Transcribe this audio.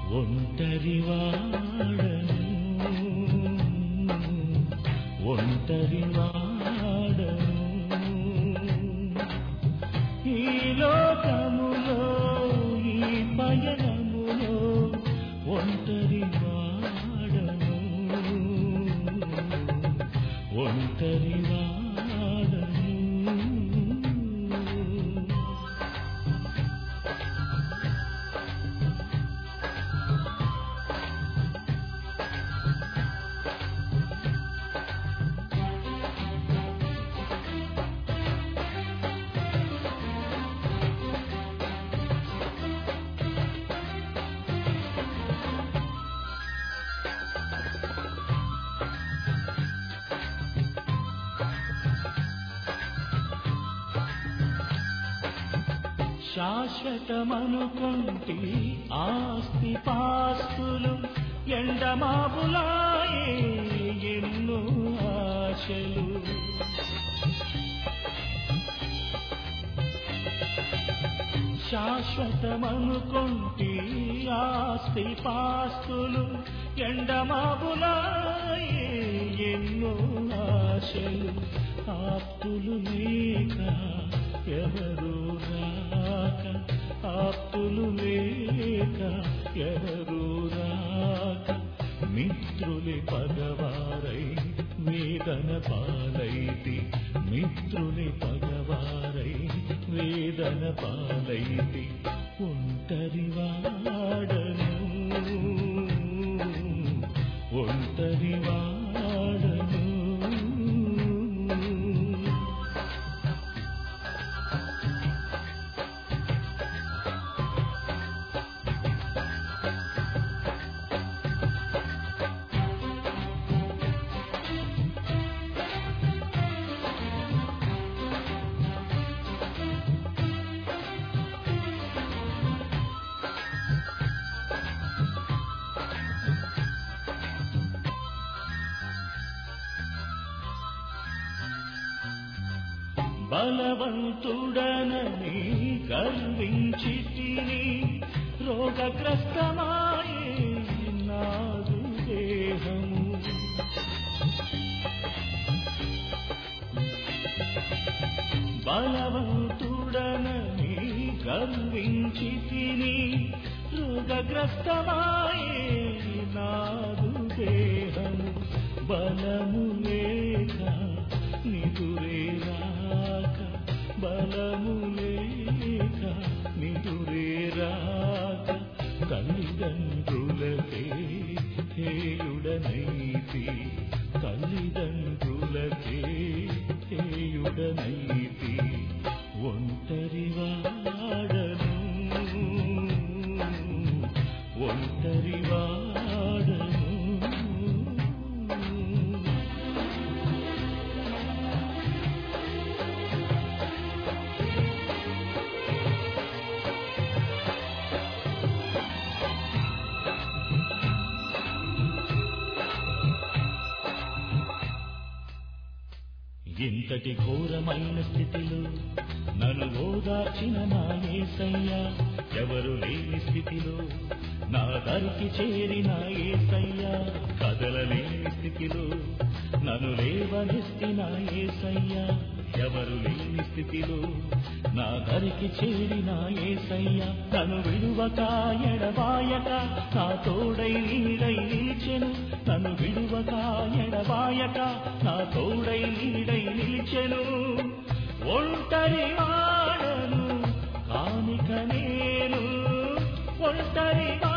ఒంటరి వాడను ఒంటరి వాడను ఈ లోకములో ఈ పయనములో ఒంటరి వాడను ఒంటరి వాడను శాశ్వతమనుకుంటి ఆస్తి పాస్తులు ఎండమాబులాయే ఎన్నో ఆశలు శాశ్వతమనుకుంటి ఆస్తి పాస్తులు ఎండమాబులాయే ఎన్నో ఆశలు ఆప్తులు లేక ఎవరు రాక ఆప్తులు లేక ఎవరు రాక మిత్రులి పగవారై వేదన పాలైతి మిత్రులి పగవారై వేదన పాలైతి ఒంటరి వాడను ఒంటరి వాడను బలవంతుడనని గర్వించి తిని రోగగ్రస్తమాయే నాదు దేహము బలవంతుడనని గర్వించి తిని రోగగ్రస్తమాయే నాదు దేహము బలము లేక నిదురే రాక బలము లేక నిదురే రాక తల్లిదండ్రులకే హేయుడనైతి తల్లిదండ్రులకే హేయుడనైతి ఒంటరి వాడను ఒంటరి వాడను ఇంతటి ఘోరమైన స్థితిలో నన్ను ఓదార్చిన నా ఏసయ్యా ఎవరు లేని స్థితిలో నా దరికి చేరిన ఏసయ్యా కదలలేని స్థితిలో నన్ను లేవనెత్తిన ఏసయ్యా ఎవరు లేని స్థితిలో నా దరికి చేరిన ఏసయ్యా నన్ను విడువక ఎడబాయక నా తోడై నీడై నిలిచెను నన్ను విడువక ఎడబాయక నా తోడై నీడై నిలిచెను ఒంటరి వాడను కానిక నేను ఒంటరి